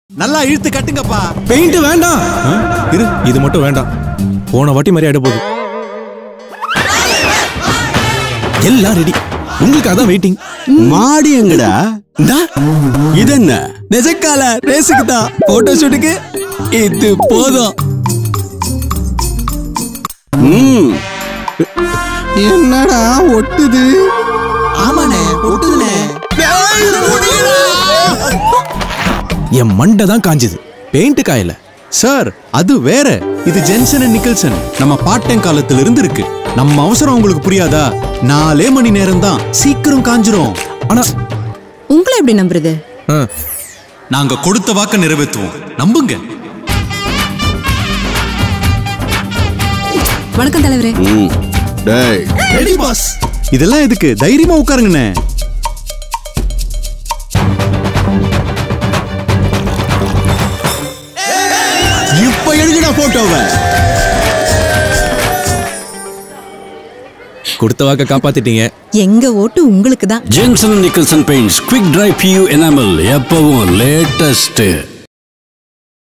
நல்லா இழுத்து கட்டுங்கப்பா பெயிண்ட் வேண்டாம் ஆ, இரு இது மட்டும் வேண்டாம் போன வாட்டி மாதிரி ஆயிட போகுது எல்லாம் ரெடி உங்களுக்கு அதான் வெயிட்டிங் மாடி எங்கடா இது என்ன நெஜக்கால ரேஸுக்கு தான் போட்டோ ஷூட்டுக்கு இது போதும் ம். என்னடா ஒட்டுது ஆமாண்ணே ஒட்டுதுண்ணே என் மண்டை தான் காஞ்சுது பெயிண்ட் காயல சார் அது வேற இது ஜென்சன் அண்ட் நிக்கல்சன் நம்ம பார்ட் டைம் காலத்துல இருந்து இருக்கு நம்ம அவசரம் உங்களுக்கு புரியாதா நாலே மணி நேரம் தான் சீக்கிரம் காஞ்சிரும் ஆனா உங்களை எப்படி நம்புறது ஆ, நாங்க கொடுத்த வாக்க நிறைவேற்றுவோம் நம்புங்க வணக்கம் தலைவரே ம். டேய் ரெடி பாஸ் இதெல்லாம் எதுக்கு தைரியமா உட்காருங்கண்ணே இப்ப எடுங்கடா போட்டோவை கொடுத்த வாக்க காப்பாத்திட்டீங்க எங்க ஓட்டு உங்களுக்கு தான் Jenson Nicholson paints quick dry PU enamel எப்பவும் லேட்டஸ்ட்